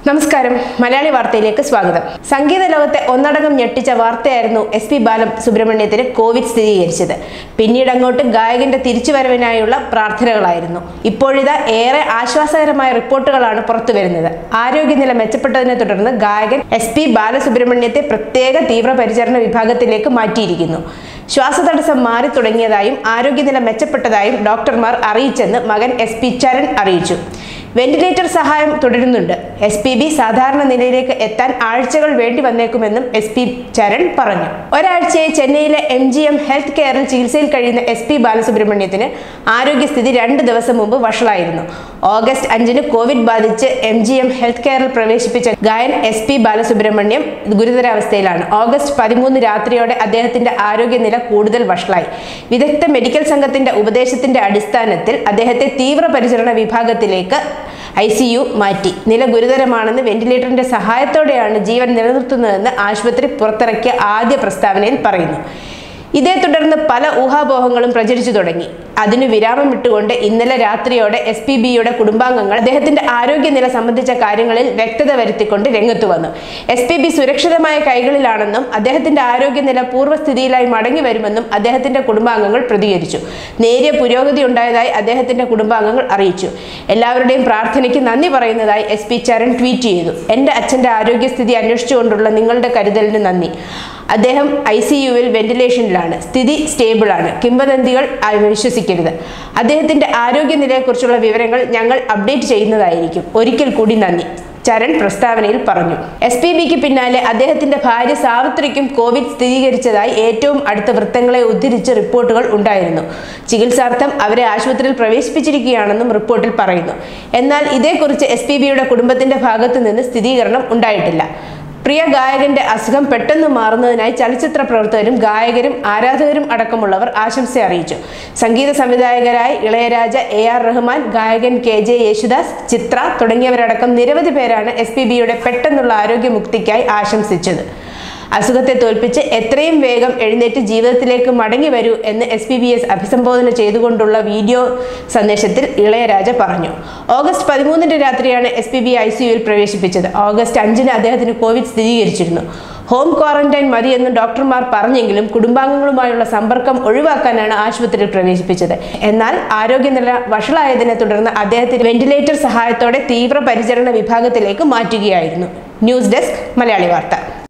നമസ്കാരം മലയാളി വാർത്തയിലേക്ക് സ്വാഗതം സംഗീത ലോകത്തെ ഒന്നടങ്കം ഞെട്ടിച്ച വാർത്തയായിരുന്നു എസ് പി ബാലം സുബ്രഹ്മണ്യത്തിന് കോവിഡ് സ്ഥിരീകരിച്ചത് പിന്നീട് അങ്ങോട്ട് ഗായകന്റെ തിരിച്ചുവരവിനായുള്ള പ്രാർത്ഥനകളായിരുന്നു ഇപ്പോഴിതാ ഏറെ ആശ്വാസകരമായ റിപ്പോർട്ടുകളാണ് പുറത്തുവരുന്നത് ആരോഗ്യനില മെച്ചപ്പെട്ടതിനെ തുടർന്ന് ഗായകൻ എസ് പി ബാലസുബ്രഹ്മണ്യത്തെ പ്രത്യേക തീവ്രപരിചരണ വിഭാഗത്തിലേക്ക് മാറ്റിയിരിക്കുന്നു ശ്വാസതടസ്സം മാറി തുടങ്ങിയതായും ആരോഗ്യനില മെച്ചപ്പെട്ടതായും ഡോക്ടർമാർ അറിയിച്ചെന്ന് മകൻ എസ് പി ചരൺ അറിയിച്ചു വെന്റിലേറ്റർ സഹായം തുടരുന്നുണ്ട് എസ് പി ബി സാധാരണ നിലയിലേക്ക് എത്താൻ ആഴ്ചകൾ വേണ്ടി വന്നേക്കുമെന്നും എസ് പി ചരൺ പറഞ്ഞു ഒരാഴ്ചയായി ചെന്നൈയിലെ എം ജി എം ഹെൽത്ത് കെയറിൽ ചികിത്സയിൽ കഴിയുന്ന എസ് പി ബാലസുബ്രഹ്മണ്യത്തിന് ആരോഗ്യസ്ഥിതി രണ്ട് ദിവസം മുമ്പ് വഷളായിരുന്നു ഓഗസ്റ്റ് അഞ്ചിന് കോവിഡ് ബാധിച്ച് എം ജി എം ഹെൽത്ത് കെയറിൽ പ്രവേശിപ്പിച്ച ഗായൻ എസ് പി ബാലസുബ്രഹ്മണ്യം ഗുരുതരാവസ്ഥയിലാണ് ഓഗസ്റ്റ് പതിമൂന്ന് രാത്രിയോടെ അദ്ദേഹത്തിന്റെ ആരോഗ്യനില കൂടുതൽ വഷളായി വിദഗ്ധ മെഡിക്കൽ സംഘത്തിന്റെ ഉപദേശത്തിന്റെ അടിസ്ഥാനത്തിൽ അദ്ദേഹത്തെ തീവ്രപരിചരണ വിഭാഗത്തിലേക്ക് ഐ സി യു മാറ്റി നില ഗുരുതരമാണെന്ന് വെന്റിലേറ്ററിന്റെ സഹായത്തോടെയാണ് ജീവൻ നിലനിർത്തുന്നതെന്ന് ആശുപത്രി പുറത്തിറക്കിയ ആദ്യ പ്രസ്താവനയിൽ പറയുന്നു ഇതേ തുടർന്ന് പല ഊഹാപോഹങ്ങളും പ്രചരിച്ചു തുടങ്ങി അതിനു വിരാമം ഇട്ടുകൊണ്ട് ഇന്നലെ രാത്രിയോടെ എസ് പി ബിയുടെ കുടുംബാംഗങ്ങൾ അദ്ദേഹത്തിന്റെ ആരോഗ്യനില സംബന്ധിച്ച കാര്യങ്ങളിൽ വ്യക്തത വരുത്തിക്കൊണ്ട് രംഗത്തു വന്നു എസ് പി ബി സുരക്ഷിതമായ കൈകളിലാണെന്നും അദ്ദേഹത്തിന്റെ ആരോഗ്യനില പൂർവ്വസ്ഥിതിയിലായി മടങ്ങി വരുമെന്നും അദ്ദേഹത്തിന്റെ കുടുംബാംഗങ്ങൾ പ്രതികരിച്ചു നേരിയ പുരോഗതി ഉണ്ടായതായി അദ്ദേഹത്തിന്റെ കുടുംബാംഗങ്ങൾ അറിയിച്ചു എല്ലാവരുടെയും പ്രാർത്ഥനയ്ക്ക് നന്ദി പറയുന്നതായി എസ് പി ചരൺ ട്വീറ്റ് ചെയ്തു എന്റെ അച്ഛന്റെ ആരോഗ്യസ്ഥിതി അന്വേഷിച്ചുകൊണ്ടുള്ള നിങ്ങളുടെ കരുതലിന് നന്ദി അദ്ദേഹം ഐ സി യുവിൽ വെന്റിലേഷനിലാണ് സ്ഥിതി സ്റ്റേബിളാണ് കിംവദന്തികൾ ആ- വിശ്വസിക്കരുത് അദ്ദേഹത്തിന്റെ ആരോഗ്യനിലയെക്കുറിച്ചുള്ള വിവരങ്ങൾ ഞങ്ങൾ അപ്ഡേറ്റ് ചെയ്യുന്നതായിരിക്കും ഒരിക്കൽ കൂടി നന്ദി ചരൺ പ്രസ്താവനയിൽ പറഞ്ഞു എസ് പി ബിക്ക് പിന്നാലെ അദ്ദേഹത്തിന്റെ ഭാര്യ സാവിത്രിക്കും കോവിഡ് സ്ഥിരീകരിച്ചതായി ഏറ്റവും അടുത്ത വൃത്തങ്ങളെ ഉദ്ധരിച്ച് റിപ്പോർട്ടുകൾ ഉണ്ടായിരുന്നു ചികിത്സാർത്ഥം അവരെ ആശുപത്രിയിൽ പ്രവേശിപ്പിച്ചിരിക്കുകയാണെന്നും റിപ്പോർട്ടിൽ പറയുന്നു എന്നാൽ ഇതേക്കുറിച്ച് എസ് പി ബിയുടെ കുടുംബത്തിന്റെ ഭാഗത്തു നിന്ന് സ്ഥിരീകരണം ഉണ്ടായിട്ടില്ല പ്രിയ ഗായകന്റെ അസുഖം പെട്ടെന്ന് മാറുന്നതിനായി ചലച്ചിത്ര പ്രവർത്തകരും ഗായകരും ആരാധകരും അടക്കമുള്ളവർ ആശംസ അറിയിച്ചു സംഗീത സംവിധായകരായി ഇളയരാജ എ ആർ റഹ്മാൻ ഗായകൻ കെ ജെ യേശുദാസ് ചിത്ര തുടങ്ങിയവരടക്കം നിരവധി പേരാണ് എസ് പി ബിയുടെ പെട്ടെന്നുള്ള ആരോഗ്യമുക്തിക്കായി ആശംസിച്ചത് അസുഖത്തെ തോൽപ്പിച്ച് എത്രയും വേഗം എഴുന്നേറ്റ് ജീവിതത്തിലേക്ക് മടങ്ങി വരൂ എന്ന് എസ് പി ബി എസ് അഭിസംബോധന ചെയ്തുകൊണ്ടുള്ള വീഡിയോ സന്ദേശത്തിൽ ഇളയരാജ പറഞ്ഞു ഓഗസ്റ്റ് പതിമൂന്നിന് രാത്രിയാണ് എസ് പി ബി ഐ സിയുവിൽ പ്രവേശിപ്പിച്ചത് ഓഗസ്റ്റ് അഞ്ചിന് അദ്ദേഹത്തിന് കോവിഡ് സ്ഥിരീകരിച്ചിരുന്നു ഹോം ക്വാറന്റൈൻ മതിയെന്ന് ഡോക്ടർമാർ പറഞ്ഞെങ്കിലും കുടുംബാംഗങ്ങളുമായുള്ള സമ്പർക്കം ഒഴിവാക്കാനാണ് ആശുപത്രിയിൽ പ്രവേശിപ്പിച്ചത് എന്നാൽ ആരോഗ്യനില വഷളായതിനെ തുടർന്ന് അദ്ദേഹത്തിന് വെന്റിലേറ്റർ സഹായത്തോടെ തീവ്രപരിചരണ വിഭാഗത്തിലേക്ക് മാറ്റുകയായിരുന്നു ന്യൂസ് ഡെസ്ക് മലയാളി വാർത്ത